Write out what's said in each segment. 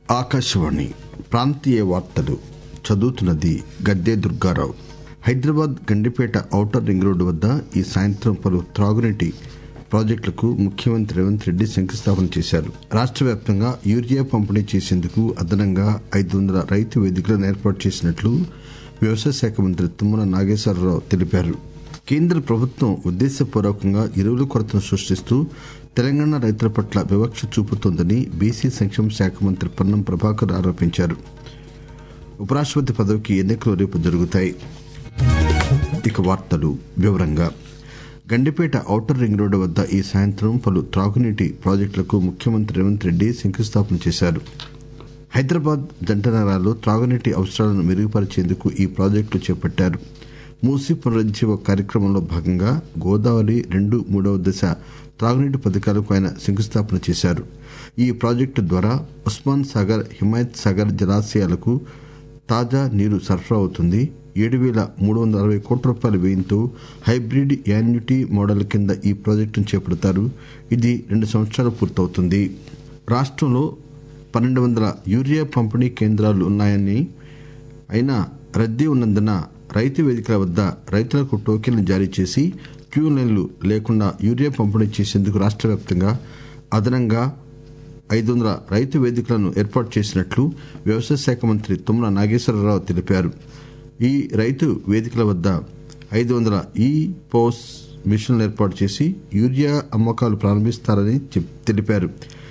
ఆకాశవాణి ప్రాంతీయ వార్తలు చదువుతున్నది Gadde Durgarao Hyderabad Gandipet outer ring road వద్ద ఈ సాయంత్రం పలు త్రాగునీటి ప్రాజెక్టులకు ముఖ్యమంత్రి రేవంత్ రెడ్డి శంకుస్థాపన చేశారు రాష్ట వ్యాప్తంగా యూరియా పంపిణీ చేసేందుకు అదనంగా ఐదు వందల రైతు వేదికలను ఏర్పాటు చేసినట్లు వ్యవసాయ శాఖ మంత్రి తుమ్మల నాగేశ్వరరావు తెలిపారు కేంద్ర ప్రభుత్వం ఉద్దేశపూర్వకంగా ఎరువుల కొరతను సృష్టిస్తూ తెలంగాణ రైతుల పట్ల వివక్ష చూపుతోందని బీసీ సంక్షేమ శాఖ మంత్రి పొన్నం ప్రభాకర్ ఆరోపించారు ఉపరాష్టపతి పదవికి ఎన్నికలు రేపు జరుగుతాయి ఇక వార్తలు వివరంగా గండిపేట ఔటర్ రింగ్ రోడ్డు వద్ద ఈ సాయంత్రం పలు త్రాగునీటి ప్రాజెక్టులకు ముఖ్యమంత్రి రేవంత్ రెడ్డి శంకుస్థాపన చేశారు హైదరాబాద్ జంట నగరాల్లో త్రాగునీటి అవసరాలను మెరుగుపరిచేందుకు ఈ ప్రాజెక్టులు చేపట్టారు మూసీ పునరుజ్జీవ కార్యక్రమంలో భాగంగా గోదావరి రెండు మూడవ దశ త్రాగునీటి పథకాలకు ఆయన శంకుస్థాపన చేశారు ఈ ప్రాజెక్టు ద్వారా ఉస్మాన్ సాగర్ హిమాయత్ సాగర్ జలాశయాలకు తాజా నీరు సరఫరా అవుతుంది ఏడు పేల మూడు వందల అరవై కోట్ల రూపాయల వ్యయంతో హైబ్రిడ్ యాన్యుటీ మోడల్ కింద ఈ ప్రాజెక్టును చేపడతారు ఇది రెండు సంవత్సరాలు పూర్తవుతుంది రాష్టంలో పన్నెండు వందల యూరియా పంపిణీ కేంద్రాలు ఉన్నాయని అయినా రద్దీ ఉన్నందున రైతు వేదికల వద్ద రైతులకు టోకెన్లు జారీ చేసి క్యూ లైన్లు లేకుండా యూరియా పంపిణీ చేసేందుకు రాష్ట వ్యాప్తంగా అదనంగా ఐదు వందల రైతు వేదికలను ఏర్పాటు చేసినట్లు వ్యవసాయ శాఖ మంత్రి తుమ్మల నాగేశ్వరరావు తెలిపారు ఈ రైతు వేదికల వద్ద ఐదు వందల ఈ పోస్ మిషన్లు ఏర్పాటు చేసి యూరియా అమ్మకాలు ప్రారంభిస్తారని తెలిపారు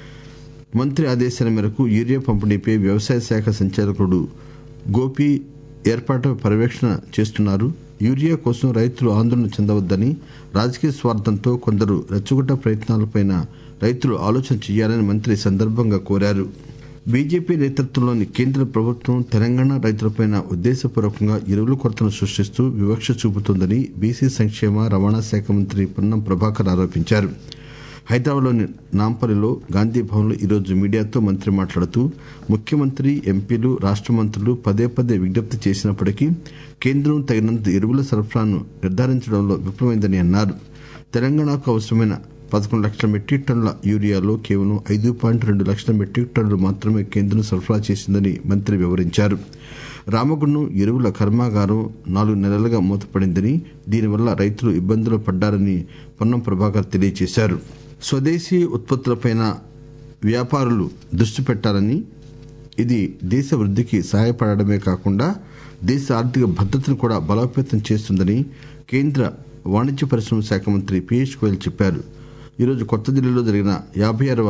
మంత్రి ఆదేశాల మేరకు యూరియా పంపిణీపై వ్యవసాయ శాఖ సంచాలకుడు గోపి ఏర్పాటు పర్యవేక్షణ చేస్తున్నారు యూరియా కోసం రైతులు ఆందోళన చెందవద్దని రాజకీయ స్వార్థంతో కొందరు రెచ్చగొట్ట ప్రయత్నాలపై రైతులు ఆలోచన చేయాలని మంత్రి సందర్భంగా కోరారు బీజేపీ నేతృత్వంలోని కేంద్ర ప్రభుత్వం తెలంగాణ రైతులపై ఉద్దేశపూర్వకంగా ఎరువుల కొరతను సృష్టిస్తూ వివక్ష చూపుతోందని బీసీ సంక్షేమ రవాణా శాఖ మంత్రి పొన్నం ప్రభాకర్ ఆరోపించారు హైదరాబాద్లోని నాంపల్లిలో గాంధీ భవన్లో ఈరోజు మీడియాతో మంత్రి మాట్లాడుతూ ముఖ్యమంత్రి ఎంపీలు రాష్ట మంత్రులు పదే పదే విజ్ఞప్తి చేసినప్పటికీ కేంద్రం తగినంత ఎరువుల సరఫరాను నిర్ధారించడంలో విఫలమైందని అన్నారు తెలంగాణకు అవసరమైన పదకొండు లక్షల మెట్రిక్ టన్నుల యూరియాలో కేవలం ఐదు పాయింట్ రెండు లక్షల మెట్రిక్ టన్నులు మాత్రమే కేంద్రం సరఫరా చేసిందని మంత్రి వివరించారు రామగుండం ఎరువుల కర్మాగారం నాలుగు నెలలుగా మూతపడిందని దీనివల్ల రైతులు ఇబ్బందులు పడ్డారని పొన్నం ప్రభాకర్ తెలియజేశారు స్వదేశీ ఉత్పత్తులపై వ్యాపారులు దృష్టి పెట్టాలని ఇది దేశ వృద్ధికి సహాయపడమే కాకుండా దేశ ఆర్థిక భద్రతను కూడా బలోపేతం చేస్తుందని కేంద్ర వాణిజ్య పరిశ్రమ శాఖ మంత్రి పీయూష్ గోయల్ చెప్పారు ఈరోజు కొత్త ఢిల్లీలో జరిగిన యాభై ఆరవ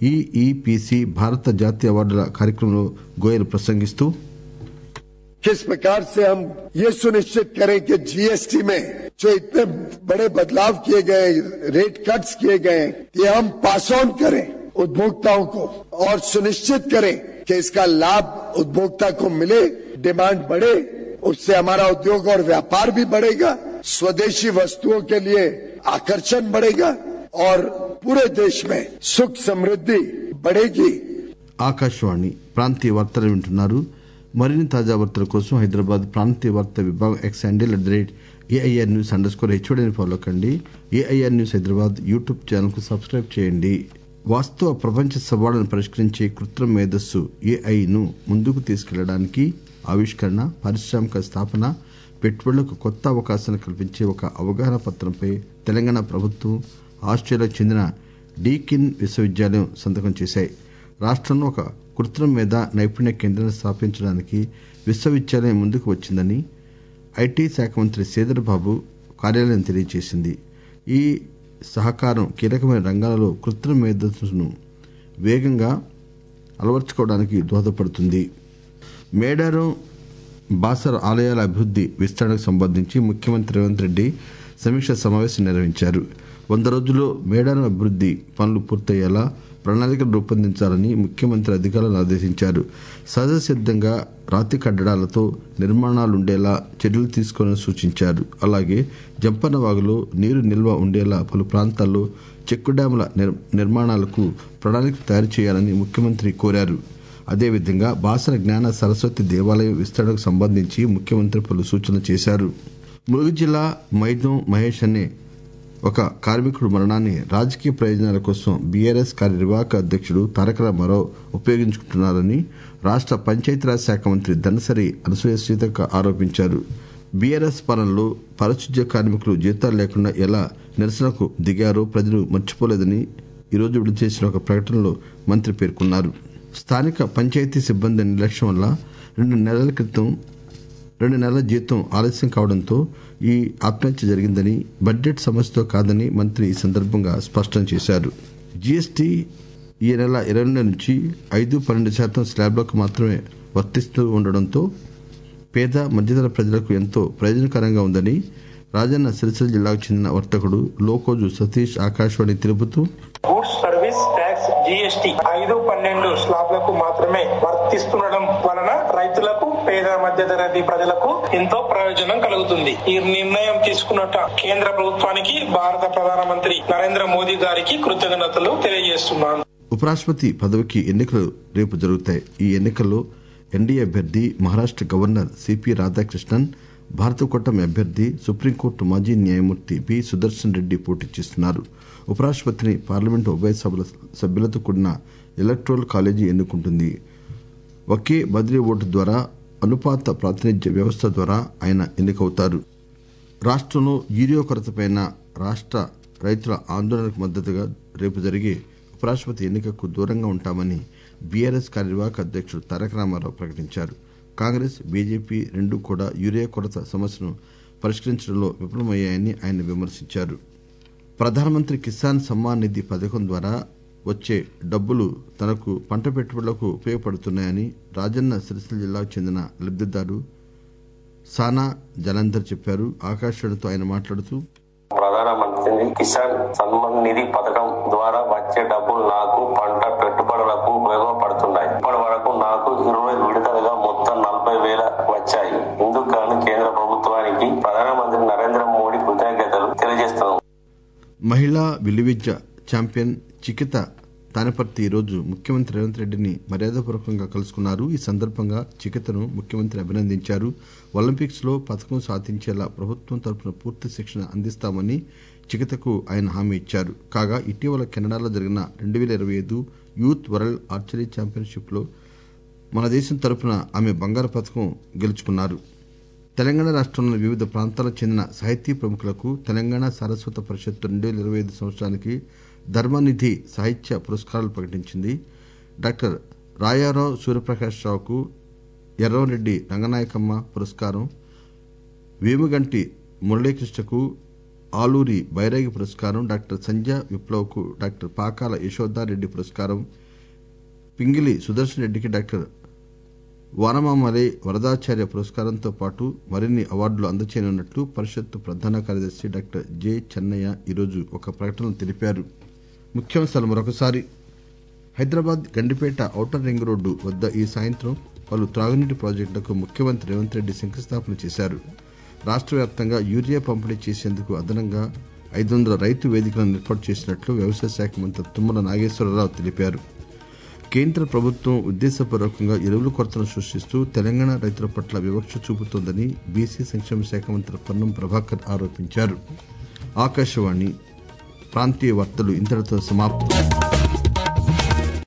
ఈఈపిసి భారత జాతీయ అవార్డుల కార్యక్రమంలో గోయల్ ప్రసంగిస్తూ किस प्रकार से हम ये सुनिश्चित करें कि जीएसटी में जो इतने बड़े बदलाव किए गए रेट कट्स किए गए ये हम पास ऑन करें उपभोक्ताओं को और सुनिश्चित करें कि इसका लाभ उपभोक्ता को मिले डिमांड बढ़े उससे हमारा उद्योग और व्यापार भी बढ़ेगा स्वदेशी वस्तुओं के लिए आकर्षण बढ़ेगा और पूरे देश में सुख समृद्धि बढ़ेगी ఆకాశవాణి ప్రాంతీయ వార్తలు వింటున్నారు మరిన్ని తాజా వార్తల కోసం హైదరాబాద్ ప్రాంతీయ వార్తా విభాగం X handle at the rate AIR news underscore స్కోర్ హెచ్ఓడిని ఫాలో కండి AIR news Hyderabad YouTube channel కు సబ్స్క్రైబ్ చేయండి వాస్తవ ప్రపంచ సవాళ్లను పరిష్కరించే కృత్రిమ మేధస్సు ఏఐ ను ముందుకు తీసుకెళ్లడానికి ఆవిష్కరణ పారిశ్రామిక స్థాపన పెట్టుబడులకు కొత్త అవకాశాలు కల్పించే ఒక అవగాహన పత్రంపై తెలంగాణ ప్రభుత్వం ఆస్ట్రేలియాకు చెందిన డీకిన్ విశ్వవిద్యాలయం సంతకం చేశాయి రాష్టంలో ఒక కృత్రిమ మేధ నైపుణ్య కేంద్రాన్ని స్థాపించడానికి విశ్వవిద్యాలయం ముందుకు వచ్చిందని ఐటీ శాఖ మంత్రి శ్రీధర్ బాబు కార్యాలయం తెలియజేసింది ఈ సహకారం కీలకమైన రంగాలలో కృత్రిమ మేధస్సును వేగంగా అలవర్చుకోవడానికి దోహదపడుతుంది మేడారం బాసర ఆలయాల అభివృద్ది విస్తరణకు సంబంధించి ముఖ్యమంత్రి రేవంత్ రెడ్డి సమీక్ష సమావేశం నిర్వహించారు వంద రోజుల్లో మేడారం అభివృద్ది పనులు పూర్తయ్యేలా ప్రణాళికలు రూపొందించాలని ముఖ్యమంత్రి అధికారులను ఆదేశించారు సహజ సిద్దంగా రాతి కట్టడాలతో నిర్మాణాలుండేలా చర్యలు తీసుకోవాలని సూచించారు అలాగే జంపన్న వాగులో నీరు నిల్వ ఉండేలా పలు ప్రాంతాల్లో చెక్కు డ్యాముల నిర్మాణాలకు ప్రణాళిక తయారు చేయాలని ముఖ్యమంత్రి కోరారు అదేవిధంగా బాసర జ్ఞాన సరస్వతి దేవాలయం విస్తరణకు సంబంధించి ముఖ్యమంత్రి పలు సూచనలు చేశారు ములుగు జిల్లా మైదం మహేష్ అనే ఒక కార్మికుడు మరణాన్ని రాజకీయ ప్రయోజనాల కోసం బీఆర్ఎస్ కార్యనిర్వాహక అధ్యక్షుడు తారక రామారావు ఉపయోగించుకుంటున్నారని రాష్ట పంచాయతీరాజ్ శాఖ మంత్రి దనసరి అనసూయ సీతక్క ఆరోపించారు బీఆర్ఎస్ పాలనలో పారిశుధ్య కార్మికులు జీతాలు లేకుండా ఎలా నిరసనకు దిగారో ప్రజలు మర్చిపోలేదని ఈరోజు విడుదల చేసిన ఒక ప్రకటనలో మంత్రి పేర్కొన్నారు స్థానిక పంచాయతీ సిబ్బంది నిర్లక్ష్యం వల్ల రెండు నెలల క్రితం రెండు నెలల జీతం ఆలస్యం కావడంతో ఈ ఆత్మహత్య జరిగిందని బడ్జెట్ సమస్యతో కాదని మంత్రి ఈ సందర్భంగా స్పష్టం చేశారు జీఎస్టీ ఈ నెల ఇరవై నుంచి ఐదు పన్నెండు శాతం స్లాబ్లకు మాత్రమే వర్తిస్తూ ఉండడంతో పేద మధ్యతర ప్రజలకు ఎంతో ప్రయోజనకరంగా ఉందని రాజన్న సిరిసిల్ల జిల్లాకు చెందిన వర్తకుడు లోకోజు సతీష్ ఆకాశవాణి తెలుపుతూ గూడ్స్ సర్వీస్ ట్యాక్స్ జీఎస్టీ ఐదు పన్నెండు స్లాబ్లకు మాత్రమే వర్తిస్తుండడం వలన రైతులకు పేద మధ్యతరగతి ప్రజలకు ఎంతో ప్రయోజనం కలుగుతుంది ఈ నిర్ణయం తీసుకున్నట్ట కేంద్ర ప్రభుత్వానికి భారత ప్రధానమంత్రి నరేంద్ర మోదీ గారికి కృతజ్ఞతలు తెలియజేస్తున్నాను ఉపరాష్ట్రపతి పదవికి ఎన్నికలు రేపు జరుగుతాయి ఈ ఎన్నికల్లో ఎన్డీఏ అభ్యర్థి మహారాష్ట గవర్నర్ సిపి రాధాకృష్ణన్ భారత కూటమి అభ్యర్థి సుప్రీంకోర్టు మాజీ న్యాయమూర్తి పి సుదర్శన్ రెడ్డి పోటీ చేస్తున్నారు ఉపరాష్ట్రపతిని పార్లమెంటు ఉభయ సభల సభ్యులతో కూడిన ఎలక్టోరల్ కాలేజీ ఎన్నుకుంటుంది ఒకే బదిలీ ఓటు ద్వారా అనుపాత ప్రాతినిధ్య వ్యవస్థ ద్వారా ఆయన ఎన్నికవుతారు రాష్ట్రంలో యూరియా కొరతపై రాష్ట రైతుల ఆందోళనకు మద్దతుగా రేపు జరిగే ఉపరాష్ట్రపతి ఎన్నికకు దూరంగా ఉంటామని బీఆర్ఎస్ కార్యనిర్వాహక అధ్యక్షుడు తారక రామారావు ప్రకటించారు కాంగ్రెస్ బీజేపీ రెండూ కూడా యూరియా కొరత సమస్యను పరిష్కరించడంలో విఫలమయ్యాయని ఆయన విమర్శించారు ప్రధానమంత్రి కిసాన్ సమ్మాన్ నిధి పథకం ద్వారా వచ్చే డబ్బులు తనకు పంట పెట్టుబడులకు ఉపయోగపడుతున్నాయని రాజన్న సిరిసిల్ల జిల్లాకు చెందిన లబ్దిదారు సానా జలంధర్ చెప్పారు ఆకాశవాణితో ఆయన మాట్లాడుతూ ప్రధానమంత్రి కిసాన్ సన్మాన్ నిధి పథకం ద్వారా వచ్చే డబ్బులు నాకు పంట పెట్టుబడులకు ఉపయోగపడుతున్నాయి ఇప్పటి వరకు నాకు ఇరవై విడతలుగా మొత్తం నలభై వేల వచ్చాయి ఇందుకు గాను కేంద్ర ప్రభుత్వానికి ప్రధానమంత్రి నరేంద్ర మోడీ కృతజ్ఞతలు తెలియజేస్తున్నాను మహిళా విలువిద్య ఛాంపియన్ చికిత తానపర్తి ఈరోజు ముఖ్యమంత్రి రేవంత్ రెడ్డిని మర్యాదపూర్వకంగా కలుసుకున్నారు ఈ సందర్భంగా చికితను ముఖ్యమంత్రి అభినందించారు ఒలింపిక్స్ లో పథకం సాధించేలా ప్రభుత్వం తరపున పూర్తి శిక్షణ అందిస్తామని చికితకు ఆయన హామీ ఇచ్చారు కాగా ఇటీవల కెనడాలో జరిగిన రెండు వేల ఇరవై ఐదు యూత్ వరల్డ్ ఆర్చరీ ఛాంపియన్షిప్ లో మన దేశం తరపున ఆమె బంగారు పథకం గెలుచుకున్నారు తెలంగాణ రాష్ట్రంలోని వివిధ ప్రాంతాలకు చెందిన సాహితీ ప్రముఖులకు తెలంగాణ సారస్వత పరిషత్ రెండు వేల ఇరవై ఐదు సంవత్సరానికి ధర్మనిధి సాహిత్య పురస్కారాలు ప్రకటించింది డాక్టర్ రాయారావు సూర్యప్రకాష్ రావుకు ఎర్రవరెడ్డి రంగనాయకమ్మ పురస్కారం వేముగంటి మురళీకృష్ణకు ఆలూరి బైరాగి పురస్కారం డాక్టర్ సంధ్య విప్లవ్కు డాక్టర్ పాకాల యశోదారెడ్డి పురస్కారం పింగిలి సుదర్శన్ రెడ్డికి డాక్టర్ వానమామలే వరదాచార్య పురస్కారంతో పాటు మరిన్ని అవార్డులు అందచేయనున్నట్లు పరిషత్ ప్రధాన కార్యదర్శి డాక్టర్ జె చెన్నయ్య ఈరోజు ఒక ప్రకటనలో తెలిపారు ముఖ్యాంశాలు మరొకసారి Hyderabad Gandipet outer ring road వద్ద ఈ సాయంత్రం పలు త్రాగునీటి ప్రాజెక్టులకు ముఖ్యమంత్రి రేవంత్ రెడ్డి శంకుస్థాపన చేశారు రాష్ట్ర వ్యాప్తంగా యూరియా పంపిణీ చేసేందుకు అదనంగా ఐదు వందల రైతు వేదికలను ఏర్పాటు చేసినట్లు వ్యవసాయ శాఖ మంత్రి తుమ్మల నాగేశ్వరరావు తెలిపారు కేంద్ర ప్రభుత్వం ఉద్దేశపూర్వకంగా ఎరువుల కొరతను సృష్టిస్తూ తెలంగాణ రైతుల పట్ల వివక్ష చూపుతోందని బీసీ సంక్షేమ శాఖ మంత్రి పొన్నం ప్రభాకర్ ఆరోపించారు ఆకాశవాణి ప్రాంతీయ వార్తలు ఇంతటితో సమాప్తం